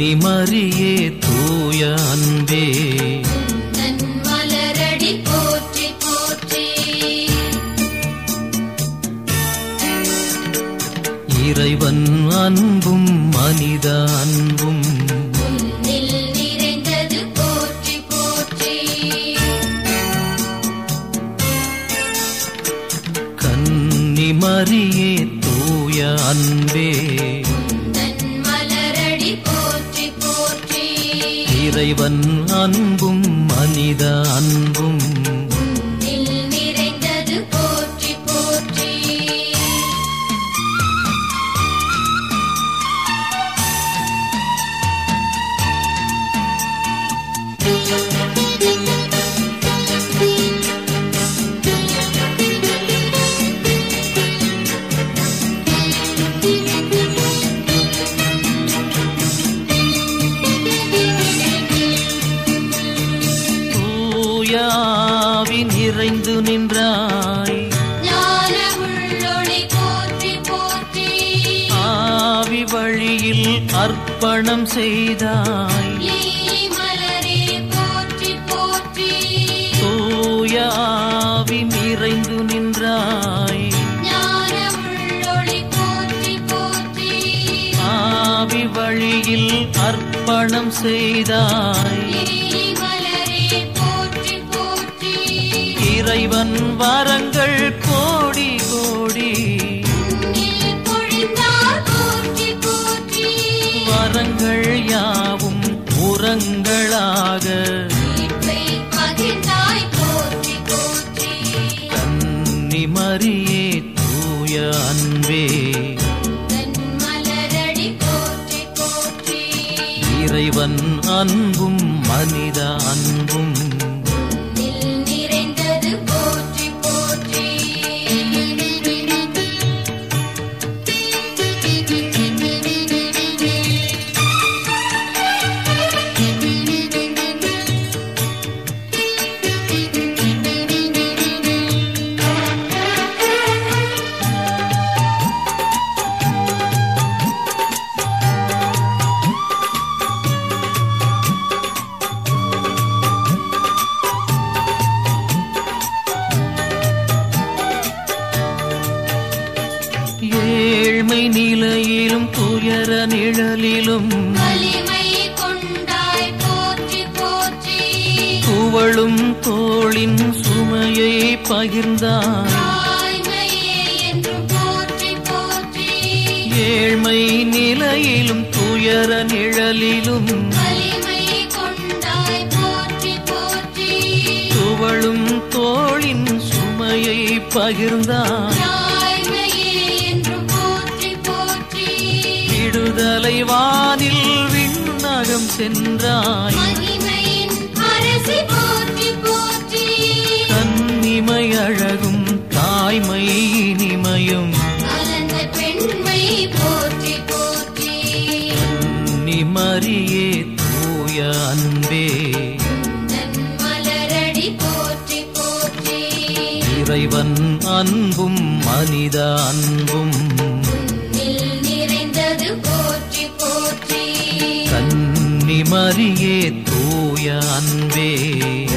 கன்னிமரியே தூய அன்பே தன் மலரடி போற்றி போற்றி இறைவன் அன்பும் மனித அன்பும் உன்னில் நிறைந்தது போற்றி போற்றி கன்னிமரியே தூய அன்பே தன் மலரடி போற்றி போற்றி இறைவன் அன்பும் மனித அன்பும் உன்னில் நிறைந்தது போற்றி போற்றி தூய ஆவி நிறைந்து நின்றாய் ஞான உள்ளொளி போற்றி போற்றி ஆவி வழியில் அர்ப்பணம் செய்தாய் லீலி மலரே போற்றி போற்றி தூய ஆவி நிறைந்து நின்றாய் ஞான உள்ளொளி போற்றி போற்றி ஆவி வழியில் அர்ப்பணம் செய்தாய் லீலி மலரே போற்றி போற்றி இறைவன் வரங்கள் கோடி கோடி உன்னில் பொழிந்தார் போற்றி போற்றி வரங்கள் யாவும் உரங்களாக மீட்பை பகிர்ந்தாய் போற்றி போற்றி கன்னிமரியே தூய அன்பே தன் மலரடி போற்றி போற்றி இறைவன் அன்பும் மனித அன்பும் உன்னில் நிறைந்தது போற்றி போற்றி ஏழ்மை நிலையிலும் துயர நிழலிலும் வலிமை கொண்டாய் போற்றி போற்றி துவளும் தோளின் சுமையை பகிர்ந்தாய் தாய்மையே என்று போற்றி போற்றி ஏழ்மை நிலையிலும் துயர நிழலிலும் வலிமை கொண்டாய் போற்றி போற்றி துவளும் தோளின் சுமையை பகிர்ந்தாய் தாய்மையே என்று போற்றி போற்றி விடுதலை வானில் விண்ணகம் சென்றாய் மகிமையின் அரசி போற்றி போற்றி கன்னிமை அழகும் தாய்மை இனிமையும் கலந்த பெண்மை போற்றி போற்றி கன்னிமரியே தூய அன்பே தன் மலரடி போற்றி போற்றி இறைவன் அன்பும் மனித அன்பும் உன்னில் நிறைந்தது போற்றி போற்றி கன்னிமரியே தூய அன்பே